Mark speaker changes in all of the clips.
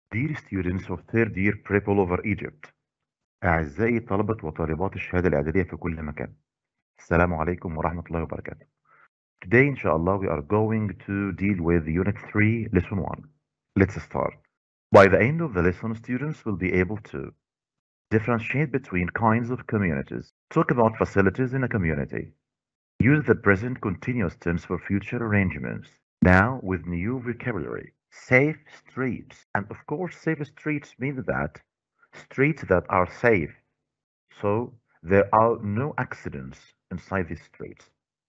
Speaker 1: Dear students of third year prep all over Egypt أعزائي طلبة وطالبات الشهادة الإعدادية في كل مكان السلام عليكم ورحمة الله وبركاته Today inshallah we are going to deal with unit 3 lesson 1 Let's start By the end of the lesson students will be able to differentiate between kinds of communities talk about facilities in a community use the present continuous tense for future arrangements now with new vocabulary safe streets and of course safe streets mean that streets that are safe so there are no accidents inside these streets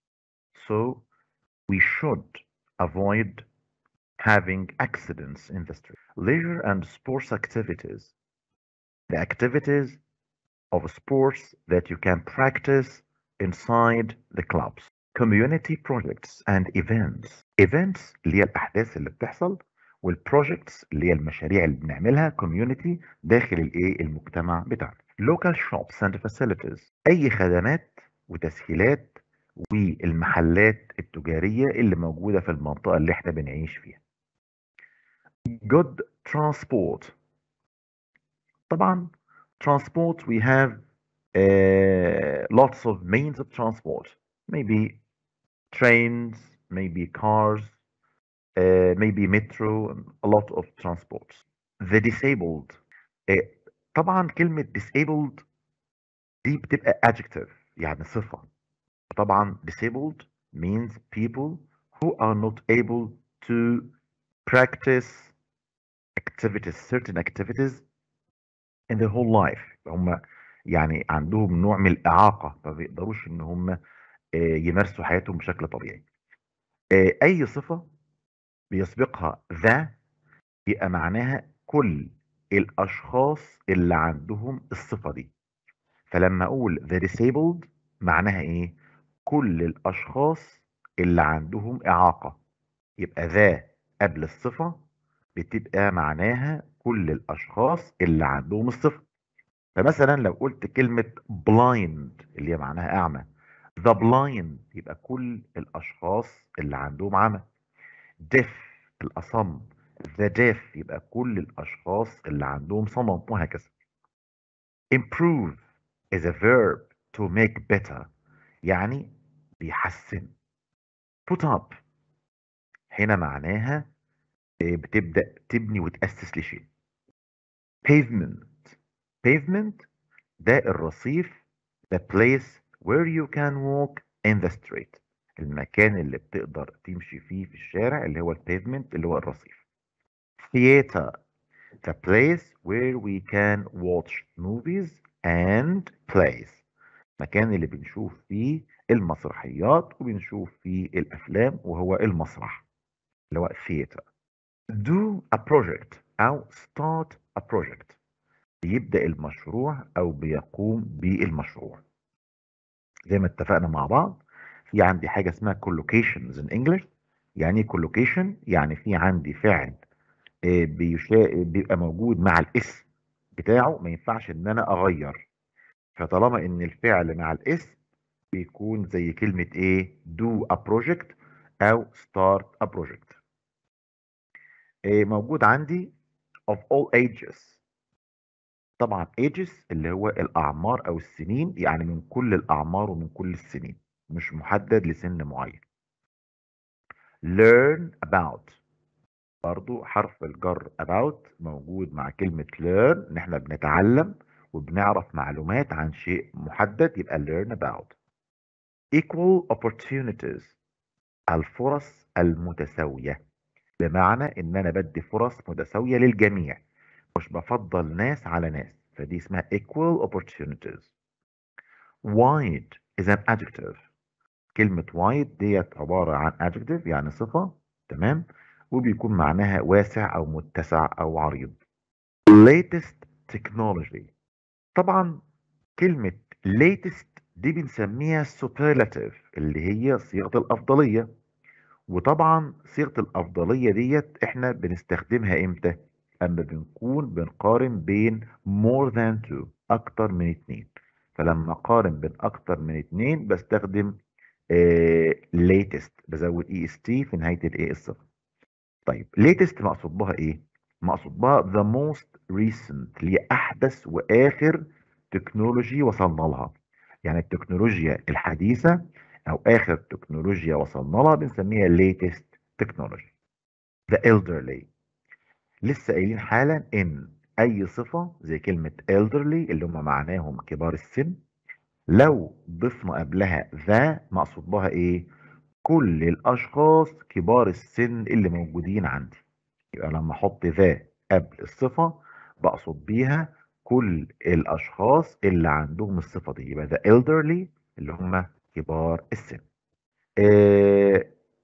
Speaker 1: so we should avoid having accidents in the street leisure and sports activities the activities of sports that you can practice inside the clubs community projects and events events اللي هي الاحداث اللي بتحصل والبروجكتس اللي هي المشاريع اللي بنعملها كوميونتي داخل الايه المجتمع بتاعنا local shops and facilities اي خدمات وتسهيلات والمحلات التجاريه اللي موجوده في المنطقه اللي احنا بنعيش فيها good transport طبعا transport we have uh, lots of means of transport maybe trains maybe cars uh, maybe metro a lot of transports the disabled uh, طبعا كلمة disabled دي بتبقى adjective يعني صفة طبعا disabled means people who are not able to practice activities certain activities in their whole life هم يعني عندهم نوع من الإعاقة ما بيقدروش إن هم يمارسوا حياتهم بشكل طبيعي أي صفة بيسبقها ذا يبقى معناها كل الأشخاص اللي عندهم الصفة دي فلما أقول the disabled معناها إيه؟ كل الأشخاص اللي عندهم إعاقة يبقى ذا قبل الصفة بتبقى معناها كل الأشخاص اللي عندهم الصفة فمثلا لو قلت كلمة blind اللي هي معناها أعمى the blind يبقى كل الأشخاص اللي عندهم عمى deaf الأصم the deaf يبقى كل الأشخاص اللي عندهم صمم وهكذا improve is a verb to make better يعني بيحسن put up هنا معناها بتبدأ تبني وتأسس لشيء pavement pavement ده الرصيف the place where you can walk in the street المكان اللي بتقدر تمشي فيه في الشارع اللي هو البيفمنت اللي هو الرصيف theater the place where we can watch movies and plays مكان اللي بنشوف فيه المسرحيات وبنشوف فيه الافلام وهو المسرح اللي هو theater do a project او start a project بيبدأ المشروع او بيقوم بالمشروع زي ما اتفقنا مع بعض في عندي حاجة اسمها collocations in English يعني collocation يعني في عندي فعل بيشا... بيبقى موجود مع الاسم بتاعه ما ينفعش ان انا اغير فطالما ان الفعل مع الاسم بيكون زي كلمة ايه do a project او start a project موجود عندي of all ages طبعا ages اللي هو الاعمار او السنين يعني من كل الاعمار ومن كل السنين مش محدد لسن معين learn about برضو حرف الجر about موجود مع كلمة learn ان احنا بنتعلم وبنعرف معلومات عن شيء محدد يبقى learn about equal opportunities الفرص المتساوية بمعنى ان انا بدي فرص متساوية للجميع مش بفضل ناس على ناس فدي اسمها equal opportunities wide is an adjective كلمة wide ديت عبارة عن adjective يعني صفة تمام وبيكون معناها واسع أو متسع أو عريض latest technology طبعا كلمة latest دي بنسميها superlative اللي هي صيغة الأفضلية وطبعا صيغة الأفضلية ديت احنا بنستخدمها امتى؟ اما بنكون بنقارن بين more than two أكتر من اتنين فلما أقارن بين أكتر من اتنين بستخدم آه latest بزود اي اس تي في نهاية الايه الصفة طيب latest مقصود بها ايه؟ مقصود بها the most recent اللي هي احدث واخر تكنولوجي وصلنا لها يعني التكنولوجيا الحديثه او اخر تكنولوجيا وصلنا لها بنسميها latest technology the elderly لسه قايلين حالا ان اي صفه زي كلمه elderly اللي هم معناهم كبار السن لو ضفنا قبلها ذا مقصود بها ايه كل الاشخاص كبار السن اللي موجودين عندي يبقى لما احط ذا قبل الصفه بقصد بيها كل الاشخاص اللي عندهم الصفه دي يبقى the elderly اللي هم كبار السن uh,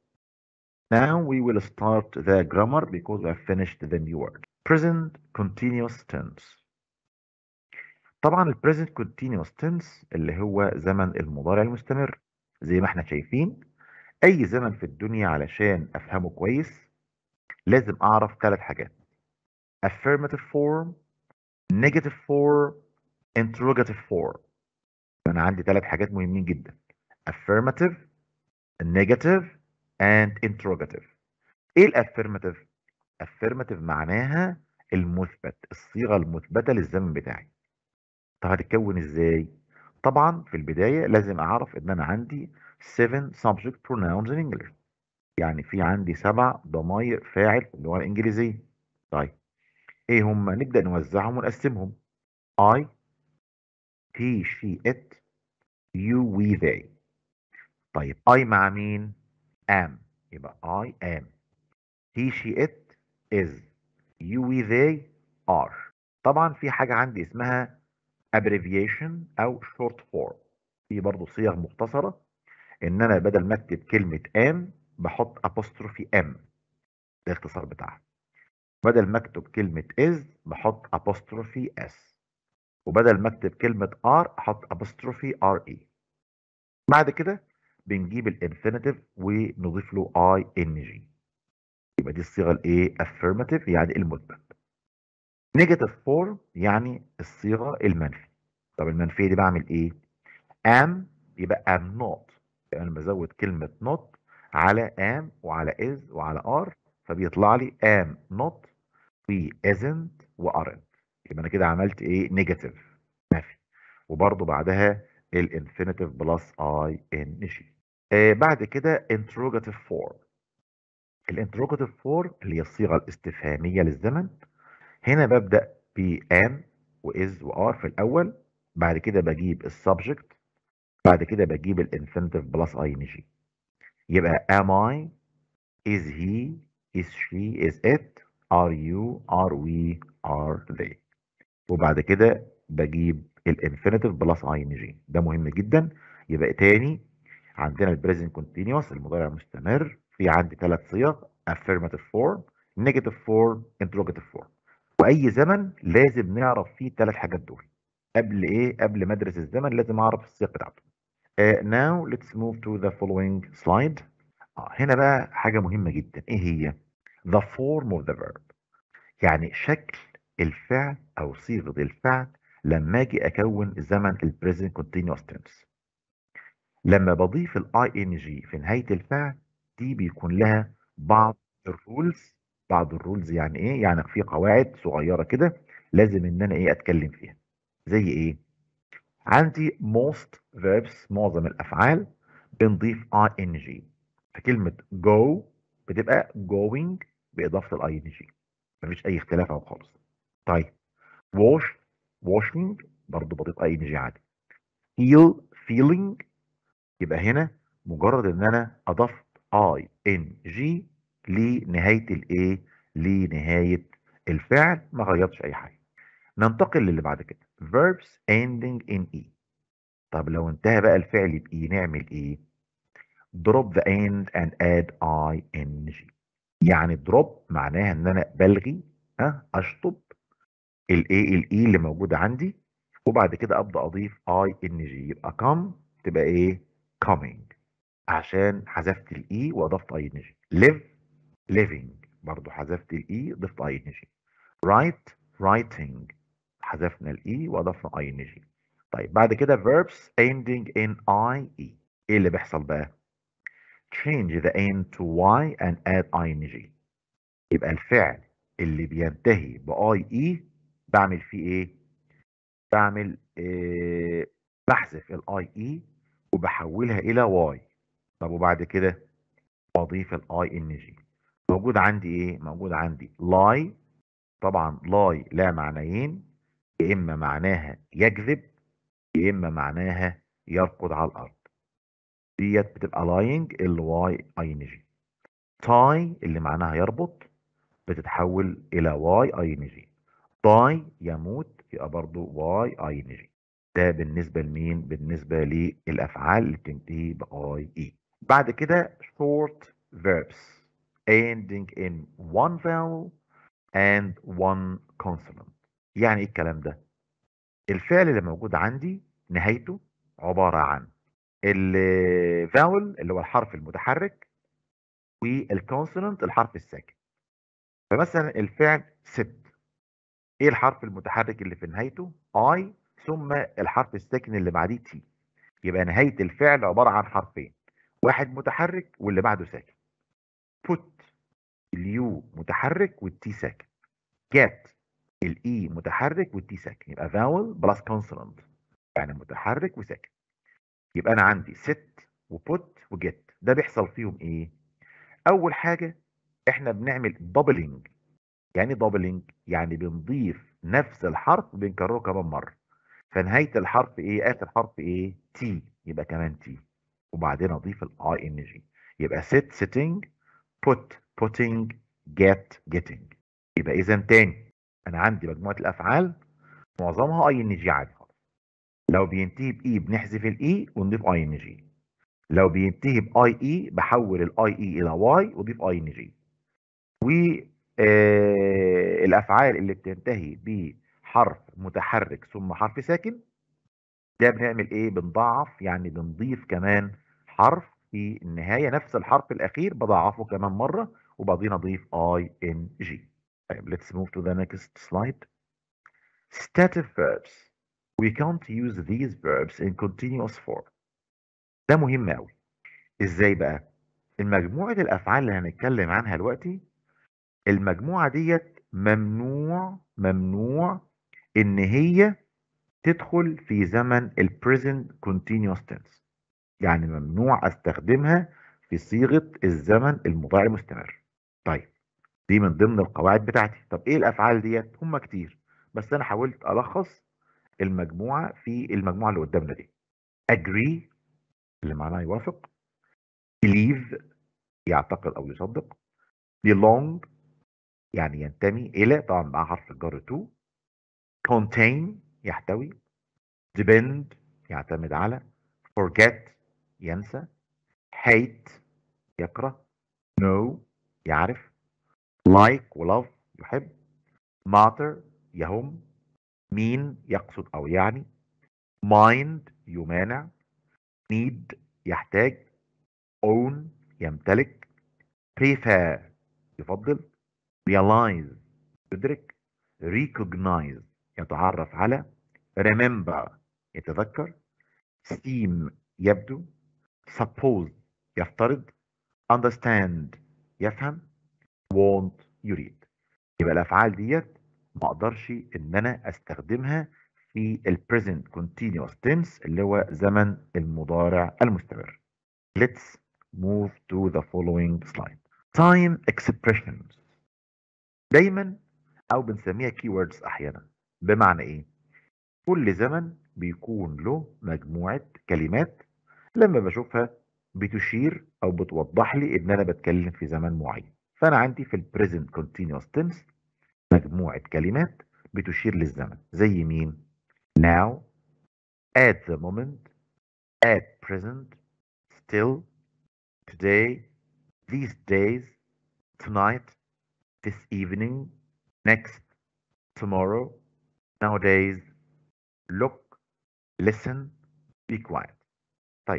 Speaker 1: now we will start the grammar because I finished the new word present continuous tense طبعا ال present continuous tense اللي هو زمن المضارع المستمر زي ما احنا شايفين اي زمن في الدنيا علشان افهمه كويس لازم اعرف ثلاث حاجات affirmative form negative form interrogative form انا عندي ثلاث حاجات مهمين جدا affirmative negative and interrogative ايه الافيرماتيف affirmative معناها المثبت الصيغه المثبته للزمن بتاعي طب هتتكون ازاي طبعا في البدايه لازم اعرف ان انا عندي 7 subject pronouns in English يعني في عندي سبع ضماير فاعل في اللغه الانجليزيه طيب ايه هم نبدا نوزعهم ونقسمهم I he she it you we they طيب I مع مين am يبقى I am he she it is you we they are طبعا في حاجة عندي اسمها abbreviation او short form في برضه صيغ مختصرة ان انا بدل ما اكتب كلمة am بحط apostrophe m ده الاختصار بتاعها بدل ما اكتب كلمة is بحط apostrophe s وبدل ما اكتب كلمة are احط apostrophe re بعد كده بنجيب الانفينيتيف ونضيف له اي ان جي يبقى دي الصيغه الايه affirmative يعني المثبت نيجاتيف فورم يعني الصيغه المنفي طب المنفيه دي بعمل ايه am يبقى am not يعني انا بزود كلمه not على am وعلى is وعلى are فبيطلع لي am not و isn't و aren't يبقى انا كده عملت ايه نيجاتيف نفي وبرضو بعدها الانفينيتيف بلس اي ان جي آه بعد كده interrogative form الانتروجاتيف فورم اللي هي الصيغه الاستفهاميه للزمن هنا ببدا ب am واز وار في الاول بعد كده بجيب السبجكت بعد كده بجيب الانفينيتيف بلس اي ان جي يبقى am I is he is she is it are you are we are they وبعد كده بجيب الانفينيتيف بلس اي ان جي ده مهم جدا يبقى تاني عندنا البريزنت كونتينوس المضارع المستمر في عندي ثلاث صيغ affirmative form negative form interrogative form واي زمن لازم نعرف فيه الثلاث حاجات دول قبل ايه قبل ما ادرس الزمن لازم اعرف الصيغ بتاعته uh, now let's move to the following slide آه هنا بقى حاجه مهمه جدا ايه هي the form of the verb يعني شكل الفعل او صيغه الفعل لما اجي اكون زمن البريزنت كونتينوس تنس لما بضيف الاي ان جي في نهايه الفعل دي بيكون لها بعض الرولز بعض الرولز يعني ايه يعني في قواعد صغيره كده لازم ان انا ايه اتكلم فيها زي ايه عندي most verbs معظم الافعال بنضيف ing فكلمه go بتبقى going باضافه الاي ان جي مفيش اي اختلاف اهو خالص طيب wash washing برضه بضيف اي ان جي عادي feel feeling يبقى هنا مجرد ان انا اضفت اي ان جي لنهايه الايه لنهايه الفعل ما غيرتش اي حاجه ننتقل للي بعد كده verbs ending in e طب لو انتهى بقى الفعل باي نعمل ايه drop the end and add ing يعني drop معناها ان انا بلغي ها اشطب الايه الاي اللي موجوده عندي وبعد كده ابدا اضيف اي ان جي يبقى come تبقى ايه coming عشان حذفت الاي واضفت اي ان جي live living برضو حذفت الاي ضفت اي ان جي write writing حذفنا الاي واضفنا اي ان جي طيب بعد كده verbs ending in i e ايه اللي بيحصل بقى change the end to y and add ing يبقى الفعل اللي بينتهي باي اي بعمل فيه ايه بعمل إيه بحذف الاي اي وبحولها الى واي طب وبعد كده بضيف الاي ان جي موجود عندي ايه موجود عندي لاي طبعا لاي لا معنيين يا اما معناها يكذب يا اما معناها يرقد على الارض ديت بتبقى لاينج ال واي اي ان جي تاي اللي معناها يربط بتتحول الى واي اي ان جي داي يموت يبقى برضو واي اي ان جي ده بالنسبه لمين بالنسبه للافعال اللي بتنتهي باي اي بعد كده short verbs ending in one vowel and one consonant يعني ايه الكلام ده الفعل اللي موجود عندي نهايته عباره عن الفاول اللي هو الحرف المتحرك والكونسونانت الحرف الساكن فمثلا الفعل ست ايه الحرف المتحرك اللي في نهايته اي ثم الحرف الساكن اللي بعديه تي يبقى نهايه الفعل عباره عن حرفين واحد متحرك واللي بعده ساكن put اليو متحرك والتي ساكن get الاي متحرك والتي ساكن يبقى vowel بلس consonant يعني متحرك وساكن يبقى انا عندي set وبوت وجيت ده بيحصل فيهم ايه اول حاجه احنا بنعمل doubling يعني doubling يعني بنضيف نفس الحرف وبنكرره كمان مره فنهايه الحرف ايه اخر حرف ايه تي يبقى كمان تي وبعدين اضيف الاي ان جي يبقى sit sitting put putting get getting يبقى اذا تاني انا عندي مجموعه الافعال معظمها اي ان جي عادي خالص لو بينتهي باي بنحذف الاي ونضيف اي ان جي لو بينتهي باي اي بحول الاي اي الى واي واضيف اي ان جي والافعال اللي بتنتهي بحرف متحرك ثم حرف ساكن ده بنعمل ايه بنضاعف يعني بنضيف كمان حرف في النهايه نفس الحرف الاخير بضاعفه كمان مره وبعدين اضيف اي ان جي طيب let's move to the next slide stative verbs we can't use these verbs in continuous form ده مهم قوي ازاي بقى المجموعه الافعال اللي هنتكلم عنها دلوقتي المجموعه ديت ممنوع ممنوع ان هي تدخل في زمن البريزنت continuous tense يعني ممنوع استخدمها في صيغه الزمن المضارع المستمر طيب دي من ضمن القواعد بتاعتي طب ايه الافعال ديت هم كتير بس انا حاولت الخص المجموعه في المجموعه اللي قدامنا دي agree اللي معناها يوافق believe يعتقد او يصدق belong يعني ينتمي الى طبعا مع حرف الجر to contain يحتوي depend يعتمد على forget ينسى hate يكره know يعرف like و love يحب matter يهم mean يقصد او يعني mind يمانع need يحتاج own يمتلك prefer يفضل realize يدرك recognize يتعرف على remember يتذكر seem يبدو suppose يفترض understand يفهم want يريد يبقى الافعال ديت ما اقدرش ان انا استخدمها في ال present continuous tense اللي هو زمن المضارع المستمر let's move to the following slide time expressions دايما او بنسميها keywords احيانا بمعنى ايه كل زمن بيكون له مجموعة كلمات لما بشوفها بتشير او بتوضح لي ان انا بتكلم في زمن معين فانا عندي في ال present continuous tense مجموعة كلمات بتشير للزمن زي مين now at the moment at present still today these days tonight this evening next tomorrow nowadays look listen be quiet طيب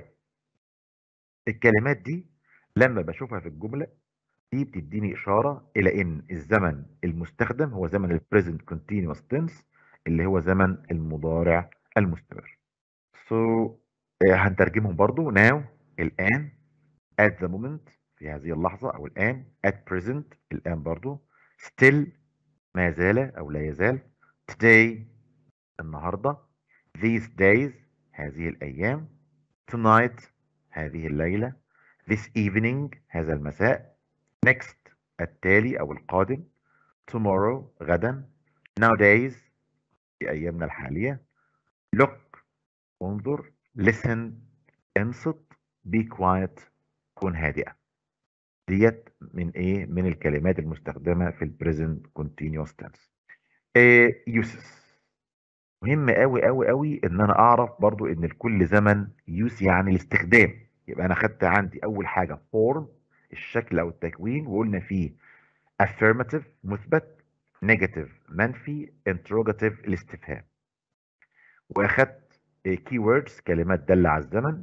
Speaker 1: الكلمات دي لما بشوفها في الجملة دي بتديني إشارة إلى إن الزمن المستخدم هو زمن ال present continuous tense اللي هو زمن المضارع المستمر. So آه، هنترجمهم برضو now الآن at the moment في هذه اللحظة أو الآن at present الآن برضو still ما زال أو لا يزال today النهاردة these days هذه الأيام tonight هذه الليلة this evening هذا المساء next التالي أو القادم tomorrow غدا nowadays في أيامنا الحالية look انظر listen انصت be quiet كن هادئة ديت من ايه من الكلمات المستخدمة في البريزنت continuous tense إيه uses مهم قوي قوي قوي ان انا اعرف برضو ان لكل زمن use يعني الاستخدام يبقى انا خدت عندي اول حاجة form الشكل او التكوين وقلنا فيه affirmative مثبت negative منفي interrogative الاستفهام واخدت كي ووردز كلمات دالة على الزمن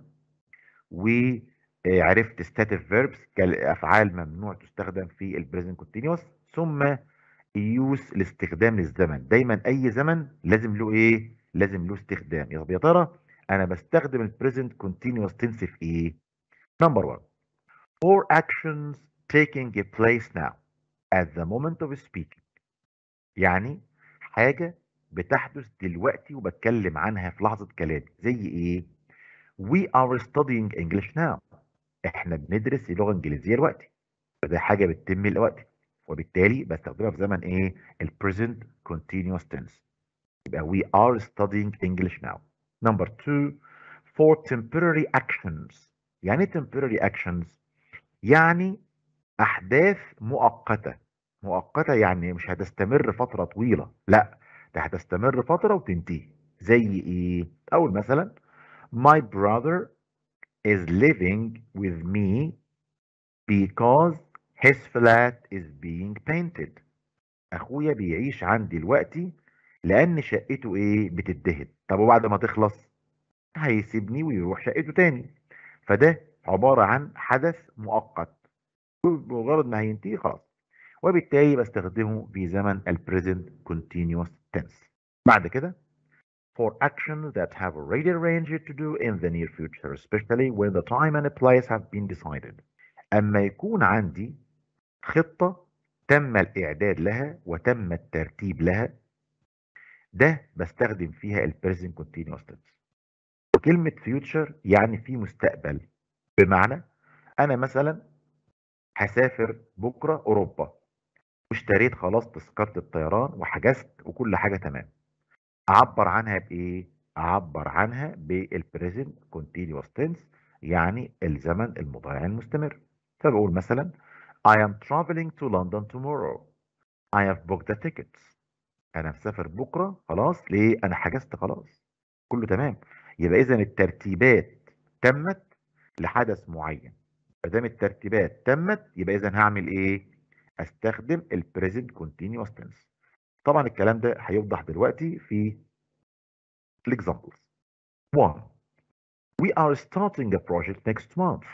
Speaker 1: وعرفت stative verbs افعال ممنوع تستخدم في البريزنت كونتينوس ثم يوز الاستخدام للزمن دايما اي زمن لازم له ايه لازم له استخدام يا طب يا ترى انا بستخدم البريزنت كونتينوس تنس في ايه نمبر 1 or actions taking a place now at the moment of speaking يعني حاجة بتحدث دلوقتي وبتكلم عنها في لحظة كلامي زي ايه we are studying English now احنا بندرس اللغة الانجليزية دلوقتي فده حاجة بتتم دلوقتي وبالتالي بستخدمها في زمن ايه ال present continuous tense يبقى we are studying English now number two for temporary actions يعني temporary actions يعني احداث مؤقته مؤقته يعني مش هتستمر فتره طويله لا ده هتستمر فتره وتنتهي زي ايه اول مثلا my brother is living with me because his flat is being painted اخويا بيعيش عندي دلوقتي لان شقته ايه بتدهن طب وبعد ما تخلص هيسيبني ويروح شقته تاني فده عبارة عن حدث مؤقت بمجرد ما هينتهي خلاص وبالتالي بستخدمه في زمن ال present continuous tense بعد كده for actions that have already arranged to do in the near future especially when the time and place have been decided أما يكون عندي خطة تم الإعداد لها وتم الترتيب لها ده بستخدم فيها ال present continuous tense وكلمة future يعني في مستقبل بمعنى أنا مثلا هسافر بكرة أوروبا واشتريت خلاص تذكرة الطيران وحجزت وكل حاجة تمام أعبر عنها بإيه؟ أعبر عنها بالبريزنت continuous tense يعني الزمن المضارع المستمر فبقول مثلا I am traveling to London tomorrow I have booked the tickets أنا مسافر بكرة خلاص ليه؟ أنا حجزت خلاص كله تمام يبقى إذا الترتيبات تمت لحدث معين ما دام الترتيبات تمت يبقى اذا هعمل ايه استخدم البريزنت كونتينوس تنس طبعا الكلام ده هيوضح دلوقتي في الاكزامبلز 1 we are starting a project next month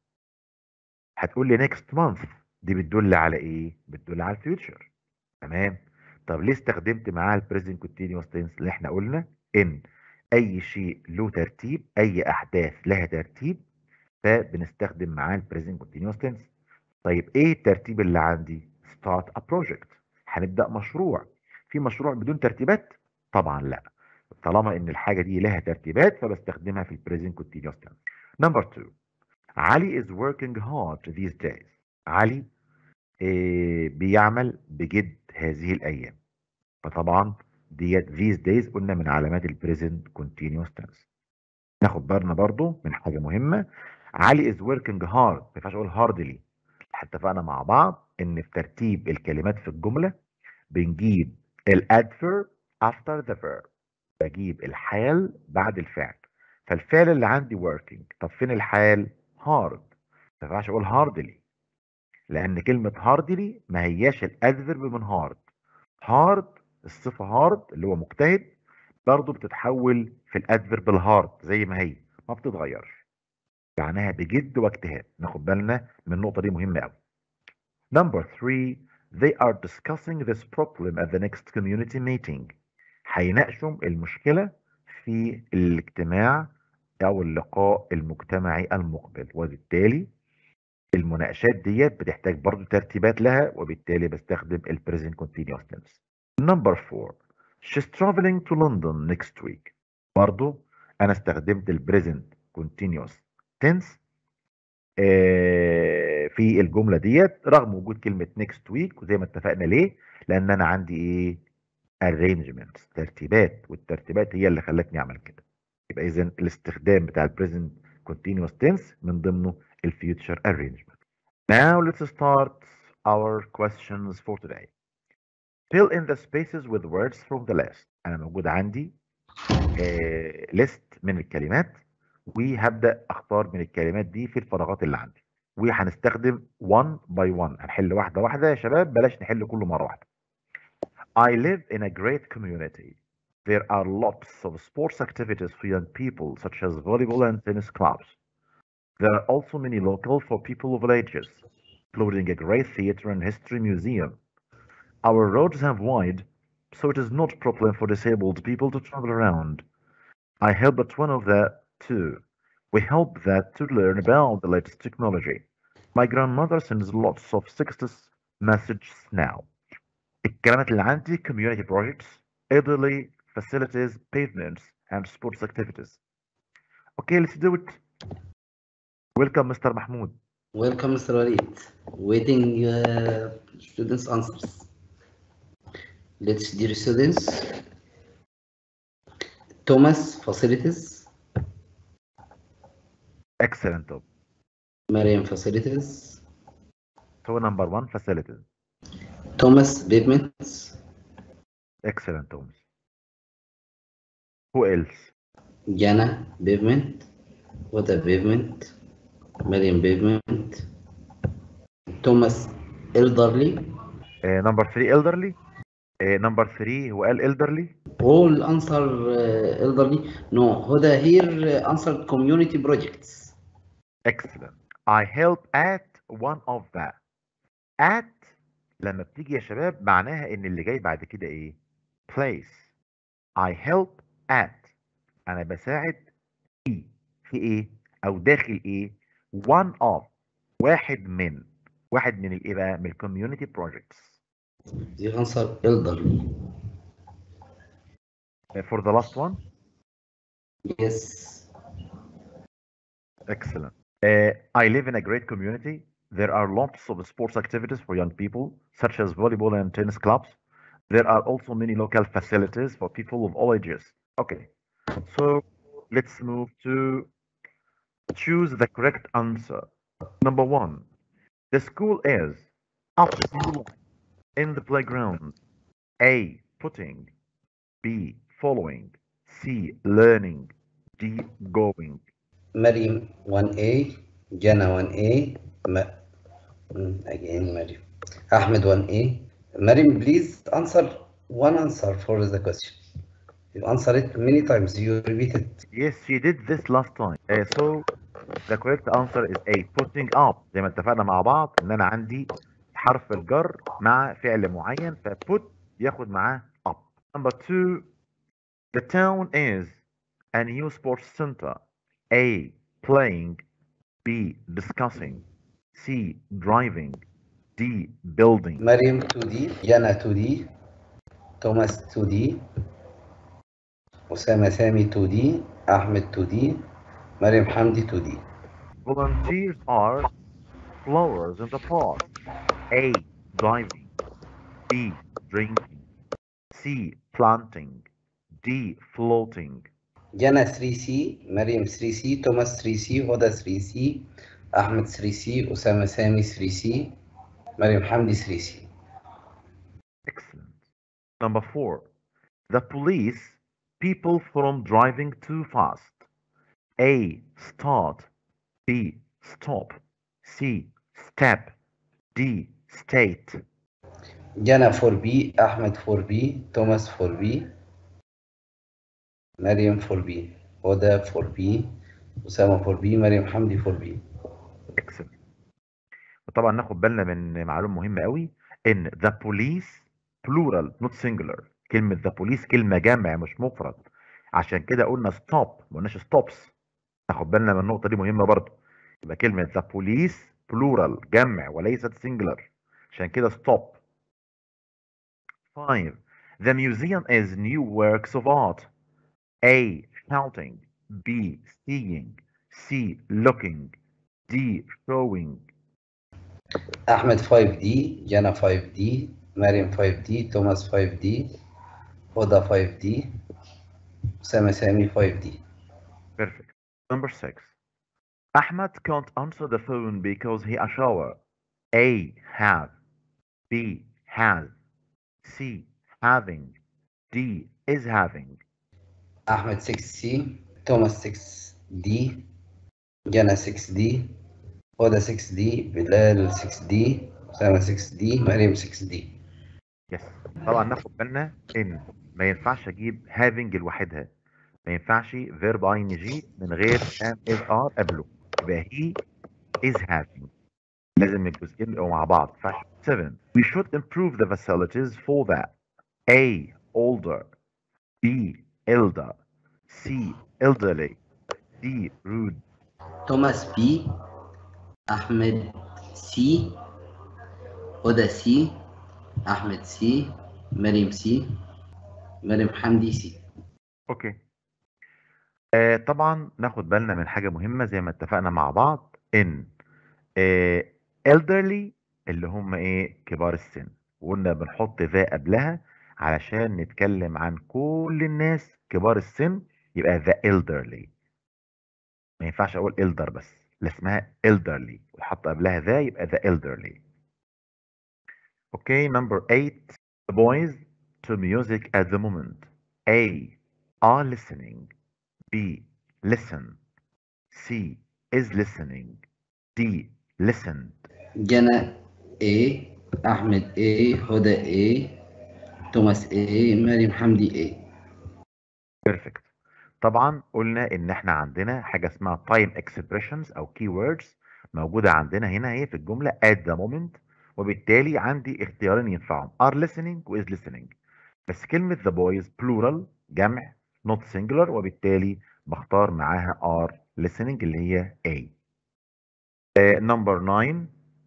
Speaker 1: هتقول لي next month دي بتدل على ايه بتدل على الفيوتشر تمام طب ليه استخدمت معاها البريزنت كونتينوس تنس اللي احنا قلنا ان اي شيء له ترتيب اي احداث لها ترتيب فبنستخدم معاه البريزنت كونتينوس تنس طيب ايه الترتيب اللي عندي ستارت ا بروجكت هنبدا مشروع في مشروع بدون ترتيبات طبعا لا طالما ان الحاجه دي لها ترتيبات فبستخدمها في البريزنت كونتينوس تنس نمبر 2 علي is working hard these days علي إيه بيعمل بجد هذه الايام فطبعا ديت these days قلنا من علامات البريزنت كونتينوس تنس ناخد بالنا برضو من حاجه مهمه علي is working hard ما ينفعش اقول hardly اتفقنا مع بعض ان في ترتيب الكلمات في الجمله بنجيب الادفيرب after the verb بجيب الحال بعد الفعل فالفعل اللي عندي working طب فين الحال hard ما ينفعش اقول hardly لان كلمه hardly ما هياش الادفيرب من hard hard الصفه hard اللي هو مجتهد برضه بتتحول في الادفيرب الهارد زي ما هي ما بتتغيرش معناها بجد واجتهاد ناخد بالنا من النقطه دي مهمه قوي نمبر 3 they are discussing this problem at the next community meeting هيناقشوا المشكله في الاجتماع او اللقاء المجتمعي المقبل وبالتالي المناقشات ديت بتحتاج برضو ترتيبات لها وبالتالي بستخدم البريزنت كونتينوس تنس number four she's traveling to London next week برضو انا استخدمت ال present continuous tense آه، في الجمله ديت رغم وجود كلمه next week وزي ما اتفقنا ليه لان انا عندي ايه arrangements ترتيبات والترتيبات هي اللي خلتني اعمل كده يبقى اذا الاستخدام بتاع ال present continuous tense من ضمنه ال future arrangement now let's start our questions for today fill in the spaces with words from the list انا موجود عندي آه list من الكلمات وهبدا اختار من الكلمات دي في الفراغات اللي عندي وهنستخدم one by one هنحل واحده واحده يا شباب بلاش نحل كله مره واحده I live in a great community. There are lots of sports activities for young people, such as volleyball and tennis clubs. There are also many local for people of all ages, including a great theater and history museum. Our roads have wide, so it is not a problem for disabled people to travel around. I help at one of the two. We help that to learn about the latest technology. My grandmother sends lots of sextus messages now. الكلمات اللي عندي community projects, elderly facilities, pavements, and sports activities. Okay, let's do it. Welcome, Mr. Mahmoud.
Speaker 2: Welcome, Mr. Walid. Waiting uh, students' answers. Let's, dear students. Thomas, facilities.
Speaker 1: Excellent, Tom.
Speaker 2: Mariam, facilities.
Speaker 1: So number one, facilities.
Speaker 2: Thomas, pavements.
Speaker 1: Excellent, Thomas. Who else?
Speaker 2: Jana, pavement. What a pavement. Mariam, pavement. Thomas, elderly.
Speaker 1: Uh, number three, elderly. Uh, number three, who قال elderly?
Speaker 2: All answer uh, elderly. No, Huda here uh, answered community projects.
Speaker 1: Excellent. I help at one of the. At لما بتيجي يا شباب معناها ان اللي جاي بعد كده ايه؟ place. I help at. انا بساعد في في ايه؟ او داخل ايه؟ one of. واحد من. واحد من الايه بقى؟ من الكوميونتي بروجكتس.
Speaker 2: The answer elderly.
Speaker 1: For the last one,
Speaker 2: Yes.
Speaker 1: excellent. Uh, I live in a great community. There are lots of sports activities for young people, such as volleyball and tennis clubs. There are also many local facilities for people of all ages. Okay, so let's move to choose the correct answer. Number one, the school is after school in the playground. A, putting. B, following. C, learning. D, going.
Speaker 2: Mariam 1A, Jana 1A, Ma- mm, again Mariam. Ahmed 1A. Mariam, please answer one answer for the question. You answer it many times, you repeat it.
Speaker 1: Yes, she did this last time. Uh, so the correct answer is A, putting up. زي ما اتفقنا مع بعض ان انا عندي حرف الجر مع فعل معين فput ياخد معاه up. Number two, the town is a new sports center. A, playing. B, discussing. C, driving. D, building.
Speaker 2: Mariam 2D, Jana 2D, Thomas 2D, Osama Sami 2D, Ahmed 2D, Mariam Hamdi 2D.
Speaker 1: Volunteers are flowers in the park. A. Diving. B. Drinking. C. Planting. D. Floating.
Speaker 2: Jana 3C, Mariam 3C, Thomas 3C, Hoda 3C, Ahmed 3C, Osama Sami 3C, Mariam Hamdi 3C.
Speaker 1: Excellent. Number four. The police people from driving too fast. A. Start. B. Stop. C. Step. D. State.
Speaker 2: Jana 4B, Ahmed 4B, Thomas 4B, Mariam 4B, Hoda 4B, Osama 4B, Mariam Hamdi 4B.
Speaker 1: Excellent. وطبعا ناخد بالنا من معلومه مهمه قوي ان the police plural not singular كلمه the police كلمه جمع مش مفرد عشان كده قلنا stop ما قلناش stops ناخد بالنا من النقطه دي مهمه برضو يبقى كلمه the police plural جمع وليست singular عشان كده stop 5 The museum is new works of art. A. Shouting. B. Seeing. C. Looking. D. Showing.
Speaker 2: أحمد 5D جانا 5D مريم 5D توماس 5D هدى 5D أسامة سامي 5D
Speaker 1: Perfect. Number six. Ahmed can't answer the phone because he a shower. A. Have. B. Has. C. Having. D. Is having.
Speaker 2: أحمد 6C توماس 6D جانا 6D هدى 6D بلال 6D أسامة 6D مريم 6D
Speaker 1: Yes. طبعا ناخد بالنا ان ما ينفعش اجيب having لوحدها ما ينفعش verb ing من غير am is are قبله يبقى he is having لازم الجزئين يبقوا مع بعض ما ينفعش 7 we should improve the facilities for that A older B elder C elderly D rude
Speaker 3: توماس بي أحمد سي هدى سي أحمد سي مريم سي مريم حمدي سي
Speaker 1: اوكي آه طبعا ناخد بالنا من حاجة مهمة زي ما اتفقنا مع بعض ان آه elderly اللي هم ايه كبار السن وقلنا بنحط ذا قبلها علشان نتكلم عن كل الناس كبار السن يبقى the elderly ما ينفعش اقول elder بس لا اسمها elderly وحط قبلها ذا يبقى the elderly اوكي number 8 the boys to music at the moment A are listening B listen C is listening D listened
Speaker 3: جانا A أحمد A هدى A توماس A مريم حمدي A
Speaker 1: Perfect. طبعا قلنا ان احنا عندنا حاجه اسمها time expressions او keywords موجوده عندنا هنا هي في الجمله at the moment وبالتالي عندي اختيارين ينفعهم are listening و is listening بس كلمه the boys plural جمع not singular وبالتالي بختار معاها are listening اللي هي A. Uh, number 9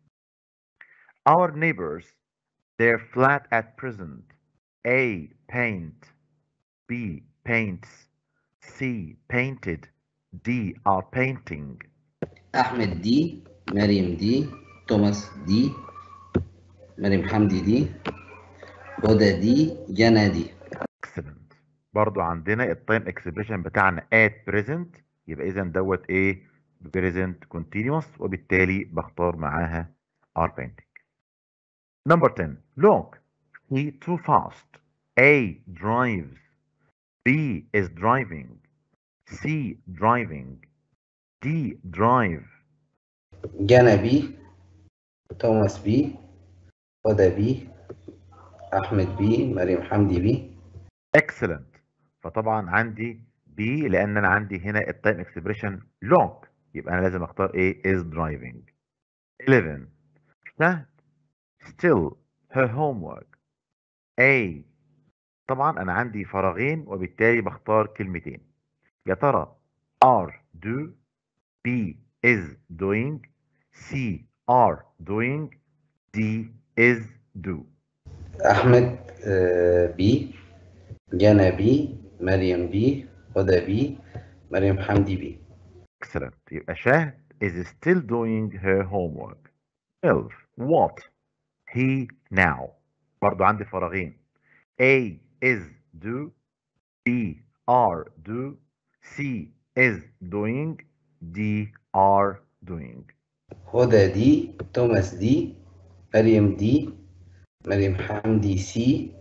Speaker 1: Our neighbors their flat at present A paint B paints C painted D are painting
Speaker 3: أحمد دي مريم دي توماس دي مريم حمدي دي هدى دي جانا دي
Speaker 1: excellent برضو عندنا التايم اكسبريشن بتاعنا at present يبقى اذا دوت ايه present continuous وبالتالي بختار معاها are painting number 10 look he too fast A drives B is driving C driving D drive
Speaker 2: جانا بي توماس بي هدى بي أحمد بي مريم حمدي بي
Speaker 1: excellent فطبعا عندي B لان انا عندي هنا التايم اكسبريشن look يبقى انا لازم اختار ايه is driving 11 شهد still her homework A طبعا انا عندي فراغين وبالتالي بختار كلمتين يا ترى are do B is doing C are doing D is do
Speaker 2: أحمد آه، بي جانا بي مريم بي هدى بي مريم حمدي بي
Speaker 1: excellent يبقى شهد is still doing her homework 12 what he now برضو عندي فراغين A is do B are do C is doing D are doing
Speaker 2: هدى دي توماس دي مريم دي مريم حمدي سي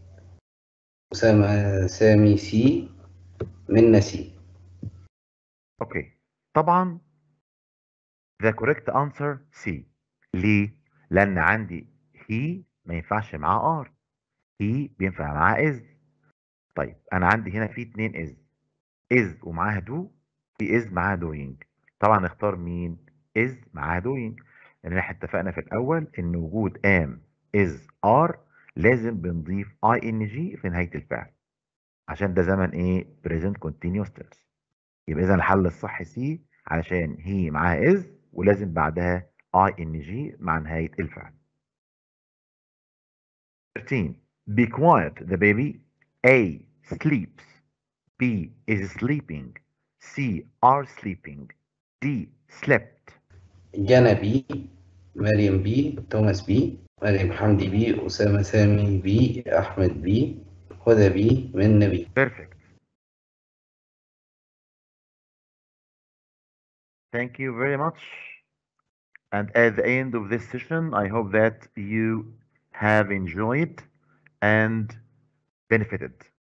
Speaker 2: أسامة سامي سي منى سي
Speaker 1: اوكي طبعا the correct answer C ليه لان عندي he ما ينفعش معاه are he بينفع معاه is طيب انا عندي هنا في اتنين is is ومعاها do في is معاها doing طبعا اختار مين is معاها doing لان احنا اتفقنا في الاول ان وجود am is are لازم بنضيف ing في نهاية الفعل عشان ده زمن ايه present continuous tense يبقى اذا الحل الصح سي علشان هي معاها is ولازم بعدها ing مع نهاية الفعل 13 Be quiet. The baby. A. Sleeps. B. Is sleeping. C. Are sleeping. D. Slept.
Speaker 2: جانا بي مريم بي توماس بي مريم حمدي بي أسامة سامي بي أحمد بي هدى بي منى بي
Speaker 1: Perfect. Thank you very much. And at the end of this session, I hope that you have enjoyed and benefited.